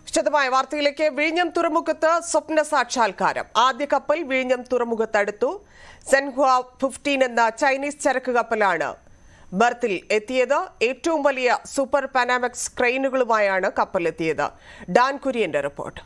വിശദമായ വാർത്തയിലേക്ക് വിഴിഞ്ഞം തുറമുഖത്ത് സ്വപ്ന സാക്ഷാത്കാരം ആദ്യ കപ്പൽ വിഴിഞ്ഞം തുറമുഖത്തടുത്തു സെൻഹുവ ഫിഫ്റ്റീൻ എന്ന ചൈനീസ് ചരക്ക് കപ്പലാണ് ബർത്തിൽ എത്തിയത് ഏറ്റവും വലിയ സൂപ്പർ പാനാമെക്സ് ക്രെയിനുകളുമായാണ് കപ്പൽ എത്തിയത് ഡാൻ കുര്യന്റെ റിപ്പോർട്ട്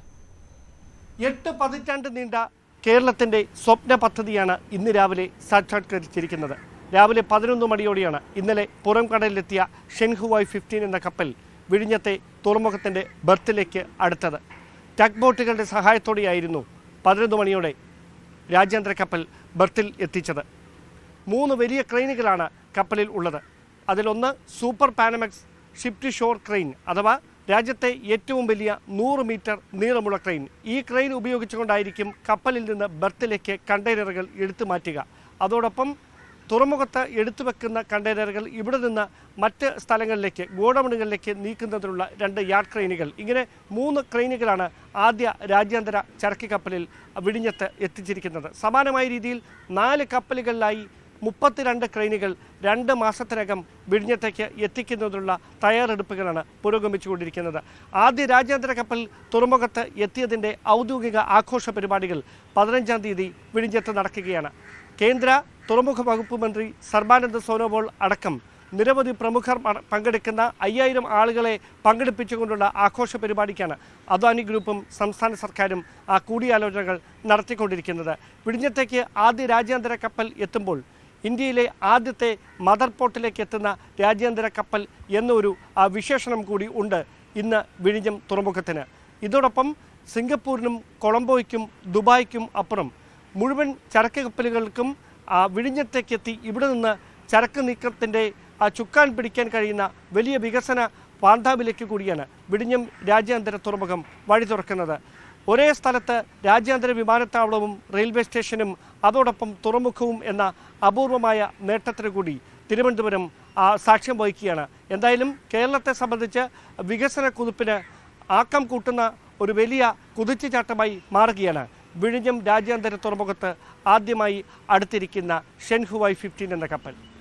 എട്ട് പതിറ്റാണ്ട് നീണ്ട കേരളത്തിന്റെ സ്വപ്ന പദ്ധതിയാണ് ഇന്ന് രാവിലെ സാക്ഷാത്കരിച്ചിരിക്കുന്നത് രാവിലെ പതിനൊന്ന് മണിയോടെയാണ് ഇന്നലെ പുറം കടലിലെത്തിയ ഷെൻഹുവായ് ഫിഫ്റ്റീൻ എന്ന കപ്പൽ വിഴിഞ്ഞത്തെ തുറമുഖത്തിന്റെ ബർത്തിലേക്ക് അടുത്തത് ടഗ് ബോട്ടുകളുടെ സഹായത്തോടെയായിരുന്നു പതിനൊന്ന് മണിയോടെ രാജ്യാന്തര കപ്പൽ ബർത്തിൽ എത്തിച്ചത് മൂന്ന് വലിയ ക്രെയിനുകളാണ് കപ്പലിൽ ഉള്ളത് അതിലൊന്ന് super Panamax ship to shore crane അഥവാ രാജ്യത്തെ ഏറ്റവും വലിയ നൂറ് മീറ്റർ നീളമുള്ള ക്രെയിൻ ഈ ക്രെയിൻ ഉപയോഗിച്ചുകൊണ്ടായിരിക്കും കപ്പലിൽ നിന്ന് ബർത്തിലേക്ക് കണ്ടെയ്നറുകൾ എടുത്തു മാറ്റുക അതോടൊപ്പം തുറമുഖത്ത് എടുത്തു വെക്കുന്ന കണ്ടെയ്നറുകൾ ഇവിടെ നിന്ന് മറ്റ് സ്ഥലങ്ങളിലേക്ക് ഗോഡൌണുകളിലേക്ക് നീക്കുന്നതിനുള്ള രണ്ട് യാർഡ് ക്രെയിനുകൾ ഇങ്ങനെ മൂന്ന് ക്രെയിനുകളാണ് ആദ്യ രാജ്യാന്തര ചരക്ക് കപ്പലിൽ വിഴിഞ്ഞത്ത് എത്തിച്ചിരിക്കുന്നത് സമാനമായ രീതിയിൽ നാല് കപ്പലുകളിലായി മുപ്പത്തിരണ്ട് ക്രെയിനുകൾ രണ്ട് മാസത്തിനകം വിഴിഞ്ഞത്തേക്ക് എത്തിക്കുന്നതിനുള്ള തയ്യാറെടുപ്പുകളാണ് പുരോഗമിച്ചുകൊണ്ടിരിക്കുന്നത് ആദ്യ രാജ്യാന്തര കപ്പൽ തുറമുഖത്ത് എത്തിയതിൻ്റെ ഔദ്യോഗിക ആഘോഷ പരിപാടികൾ പതിനഞ്ചാം തീയതി വിഴിഞ്ഞത്ത് നടക്കുകയാണ് കേന്ദ്ര തുറമുഖ വകുപ്പ് മന്ത്രി സർബാനന്ദ് സോനോബോൾ അടക്കം നിരവധി പ്രമുഖർ മ- പങ്കെടുക്കുന്ന അയ്യായിരം ആളുകളെ പങ്കെടുപ്പിച്ചുകൊണ്ടുള്ള ആഘോഷ പരിപാടിക്കാണ് അദാനി ഗ്രൂപ്പും സംസ്ഥാന സർക്കാരും ആ കൂടിയാലോചനകൾ നടത്തിക്കൊണ്ടിരിക്കുന്നത് വിഴിഞ്ഞത്തേക്ക് ആദ്യ രാജ്യാന്തര കപ്പൽ എത്തുമ്പോൾ ഇന്ത്യയിലെ ആദ്യത്തെ മദർ പോർട്ടിലേക്ക് എത്തുന്ന രാജ്യാന്തര കപ്പൽ എന്നൊരു ആ, വിശേഷണം കൂടി ഉണ്ട് ഇന്ന് വിഴിഞ്ഞം തുറമുഖത്തിന് ഇതോടൊപ്പം സിംഗപ്പൂരിനും കൊളംബോയ്ക്കും ദുബായ്ക്കും അപ്പുറം മുഴുവൻ ചരക്ക് കപ്പലുകൾക്കും ആ, വിഴിഞ്ഞത്തേക്കെത്തി ഇവിടെ നിന്ന് ചരക്ക് നീക്കത്തിൻ്റെ ആ ചുക്കാൻ പിടിക്കാൻ കഴിയുന്ന വലിയ വികസന പാന്താവിലേക്ക് കൂടിയാണ് വിഴിഞ്ഞം രാജ്യാന്തര തുറമുഖം വഴി തുറക്കുന്നത് ഒരേ സ്ഥലത്ത് രാജ്യാന്തര വിമാനത്താവളവും റെയിൽവേ സ്റ്റേഷനും അതോടൊപ്പം തുറമുഖവും എന്ന അപൂർവമായ നേട്ടത്തിന് കൂടി തിരുവനന്തപുരം ആ, സാക്ഷ്യം വഹിക്കുകയാണ് എന്തായാലും കേരളത്തെ സംബന്ധിച്ച് വികസന കുതിപ്പിന് ആക്കം കൂട്ടുന്ന ഒരു വലിയ കുതിച്ചുചാട്ടമായി മാറുകയാണ് വിഴിഞ്ഞം രാജ്യാന്തര തുറമുഖത്ത് ആദ്യമായി അടുത്തിരിക്കുന്ന ഷെൻഹുവായ് ഫിഫ്റ്റീൻ എന്ന കപ്പൽ